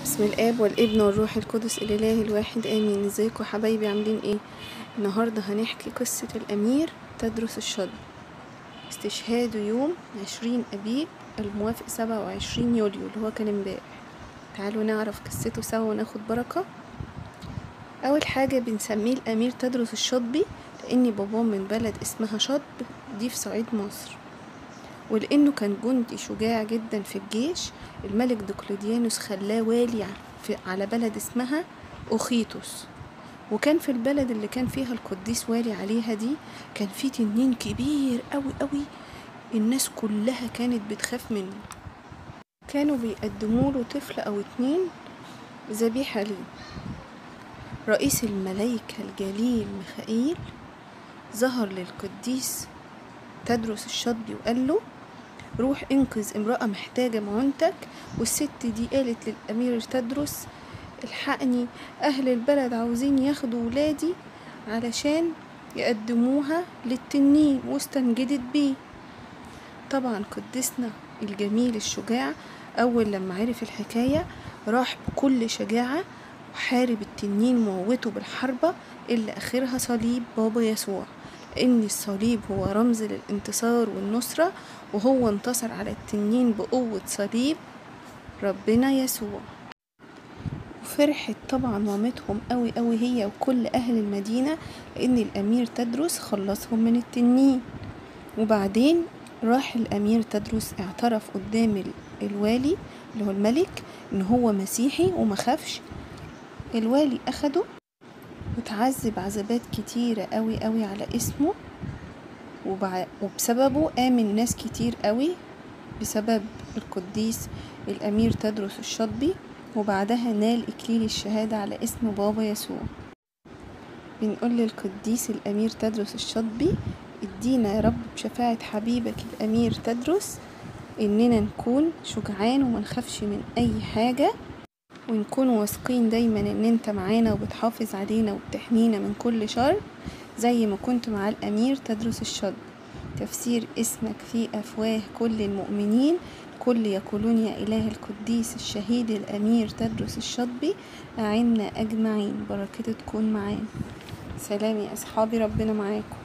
بسم الاب والابن والروح القدس الاله الواحد امين ازيكم حبايبي عاملين ايه النهارده هنحكي قصه الامير تدرس الشض استشهاده يوم عشرين ابيب الموافق سبعة وعشرين يوليو اللي هو كان امبارح تعالوا نعرف قصته سوا وناخد بركه اول حاجه بنسميه الامير تدرس الشطبي لان باباه من بلد اسمها شطب دي في صعيد مصر ولأنه كان جندي شجاع جدا في الجيش الملك دقلديانوس خلاه والي في على بلد اسمها أوخيتوس وكان في البلد اللي كان فيها القديس والي عليها دي كان في تنين كبير قوي قوي الناس كلها كانت بتخاف منه كانوا بيقدموا له طفل أو اتنين ذبيحة ليه رئيس الملايكة الجليل ميخائيل ظهر للقديس تدرس الشطبي وقال له روح انقذ امرأة محتاجة معونتك والست دي قالت للأمير تدرس الحقني أهل البلد عاوزين ياخدوا ولادي علشان يقدموها للتنين واستنجدت بيه طبعا قدسنا الجميل الشجاع أول لما عرف الحكاية راح بكل شجاعة وحارب التنين وموته بالحربة اللي آخرها صليب بابا يسوع إن الصليب هو رمز للانتصار والنصرة وهو انتصر على التنين بقوة صليب ربنا يسوع وفرحت طبعا مامتهم قوي قوي هي وكل أهل المدينة لأن الأمير تدرس خلصهم من التنين وبعدين راح الأمير تدرس اعترف قدام الوالي اللي هو الملك إن هو مسيحي ومخافش الوالي أخده وتعذب عذابات كتيرة قوي قوي على اسمه وبع... وبسببه آمن ناس كتير قوي بسبب القديس الأمير تدرس الشطبي وبعدها نال إكليل الشهادة على اسم بابا يسوع بنقول للقديس الأمير تدرس الشطبي ادينا يا رب بشفاعة حبيبك الأمير تدرس إننا نكون شجعان ومنخافش من أي حاجة ونكون واثقين دايما ان انت معانا وبتحافظ علينا وبتحمينا من كل شر زي ما كنت مع الامير تدرس الشط تفسير اسمك في افواه كل المؤمنين كل يقولون يا اله القديس الشهيد الامير تدرس الشطبي اعنا اجمعين بركته تكون معانا سلام يا اصحابي ربنا معاكم